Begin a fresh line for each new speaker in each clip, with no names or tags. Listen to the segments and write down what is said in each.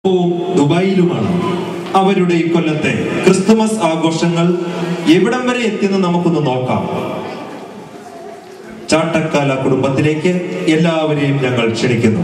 വും ദുബായിലുമാണ് അവരുടെ ഇക്കൊല്ലത്തെ ക്രിസ്തുമസ് ആഘോഷങ്ങൾ എവിടം വരെ എത്തിയെന്ന് നമുക്കൊന്ന് നോക്കാം ചാട്ടക്കാല കുടുംബത്തിലേക്ക് എല്ലാവരെയും ഞങ്ങൾ ക്ഷണിക്കുന്നു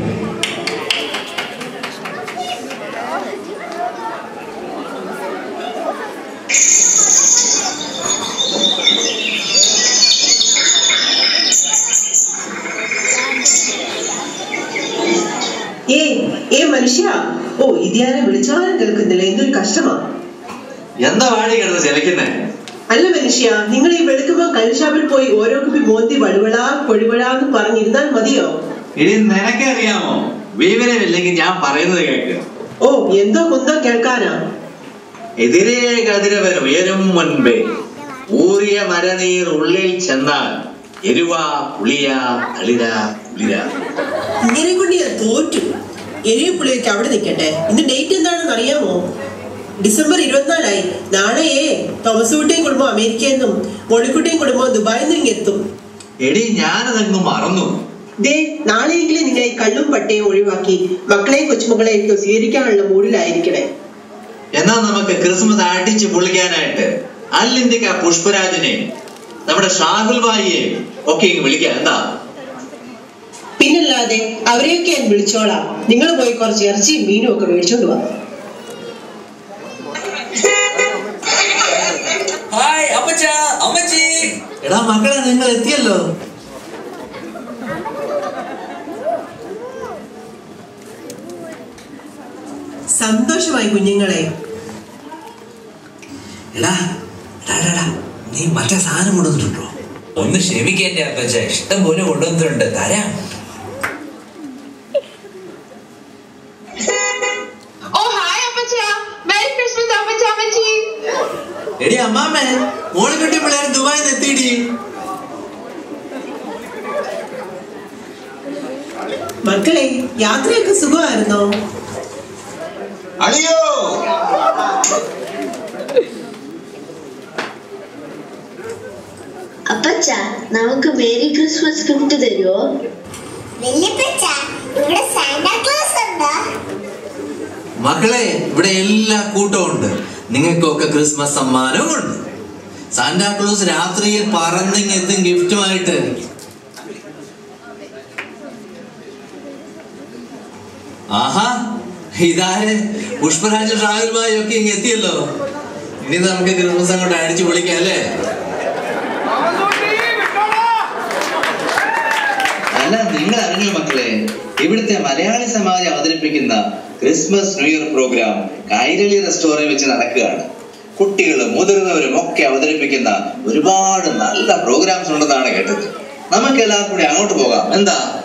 ഏ ഏ മനുഷ്യ ഓ ഇതാരെ വിളിച്ചാലും കേൾക്കുന്നില്ല എന്തൊരു കഷ്ടമാ
എന്താ വാടി കിടന്ന് ചിലക്കുന്നേ
അല്ല മനുഷ്യ നിങ്ങൾ ഈ വെളുക്കുമ്പോ കൽഷാപ്പിൽ പോയി ഓരോ കുപ്പി മോന്തി വഴുവളാ കൊഴുവഴാന്ന് പറഞ്ഞിരുന്നാൽ മതിയോ
ഇനി നിനക്കെ അറിയാമോ വിവരമില്ലെങ്കിൽ ഞാൻ പറയുന്നത് കേക്ക്
ഓ എന്തോ കുന്തോ കേൾക്കാനാ
എതിരെ കതിരവൻ ഉയരും മുൻപേ ഊറിയ മരനീർ ഉള്ളിൽ ചെന്നാൽ എരുവ പുളിയ തളിര കുളിര
ഇങ്ങനെ കൊണ്ട് ഞാൻ തോറ്റു എരിയപ്പുള്ളിയൊക്കെ അവിടെ നിൽക്കട്ടെ ഇന്ന് ഡേറ്റ് എന്താണെന്ന് അറിയാമോ ഡിസംബർ ഇരുപത്തിനാലായി നാളെയേ തോമസ് കുട്ടിയും കുടുംബം അമേരിക്കയിൽ നിന്നും മോളിക്കുട്ടിയും കുടുംബം ദുബായിൽ നിന്നും ഇങ്ങ് എത്തും
എടി ഞാനതങ്ങ് മറന്നു
ദേ നാളെയെങ്കിലും നിങ്ങൾ ഈ കള്ളും പട്ടയും ഒഴിവാക്കി മക്കളെയും കൊച്ചുമക്കളെയും ഒക്കെ സ്വീകരിക്കാനുള്ള മൂഡിലായിരിക്കണേ
എന്നാ നമുക്ക് ക്രിസ്മസ് അടിച്ച് പൊളിക്കാനായിട്ട് അല്ലിന്തിക്ക പുഷ്പരാജിനെ നമ്മുടെ ഷാഹുൽ ഭായിയെ ഒക്കെ ഇങ്ങ് വിളിക്കാം എന്താ
പിന്നല്ലാതെ അവരെയൊക്കെ ഞാൻ വിളിച്ചോളാം നിങ്ങൾ പോയി കുറച്ച് ഇറച്ചിയും മീനും ഒക്കെ മേടിച്ചോണ്ട് വാ
ഹായ് അമ്മച്ച അമ്മച്ചി
എടാ മക്കളെ നിങ്ങൾ എത്തിയല്ലോ
സന്തോഷമായി കുഞ്ഞുങ്ങളെ
എടാ എടാ, എടാ, എടാ, നീ മറ്റേ സാധനം കൊണ്ടുവന്നിട്ടുണ്ടോ
ഒന്ന് ക്ഷമിക്കേണ്ട അപ്പച്ച ഇഷ്ടം പോലെ കൊണ്ടുവന്നിട്ടുണ്ട് തരാം
ഓ ഹായ് അപ്പച്ച മെരി ക്രിസ്മസ് അപ്പച്ച അമ്മച്ചി
എടി അമ്മാമ്മേ മോളിക്കുട്ടി പിള്ളേർ ദുബായിൽ എത്തിയിടി
മക്കളെ യാത്രയൊക്കെ സുഖമായിരുന്നോ
അളിയോ
അപ്പച്ച നമുക്ക് മേരി ക്രിസ്മസ് ഗിഫ്റ്റ് തരുമോ
വല്യപ്പച്ച ഇവിടെ സാന്റാക്ലോസ് ഉണ്ടോ
മക്കളെ ഇവിടെ എല്ലാ കൂട്ടവും ഉണ്ട് നിങ്ങൾക്കൊക്കെ ക്രിസ്മസ് സമ്മാനവും ഉണ്ട് സാന്റാക്ലോസ് രാത്രിയിൽ പറന്നിങ്ങെത്തും ഗിഫ്റ്റുമായിട്ട് ആഹാ ഇതാര് പുഷ്പരാജ ഷാഹുൽബായി ഒക്കെ ഇങ്ങ് എത്തിയല്ലോ ഇനി നമുക്ക് ക്രിസ്മസ് അങ്ങോട്ട് അടിച്ചു പൊളിക്കാം അല്ലേ അല്ല നിങ്ങൾ അറിഞ്ഞോ മക്കളെ ഇവിടുത്തെ മലയാളി സമാജം അവതരിപ്പിക്കുന്ന Christmas new year programme Kairali restaurant വെച്ച് നടക്കുകയാണ് കുട്ടികളും മുതിർന്നവരും ഒക്കെ അവതരിപ്പിക്കുന്ന ഒരുപാട് നല്ല പ്രോഗ്രാംസ് ഉണ്ടെന്നാണ് കേട്ടത് നമുക്ക് എല്ലാവർക്കും കൂടി അങ്ങോട്ട് പോകാം എന്താ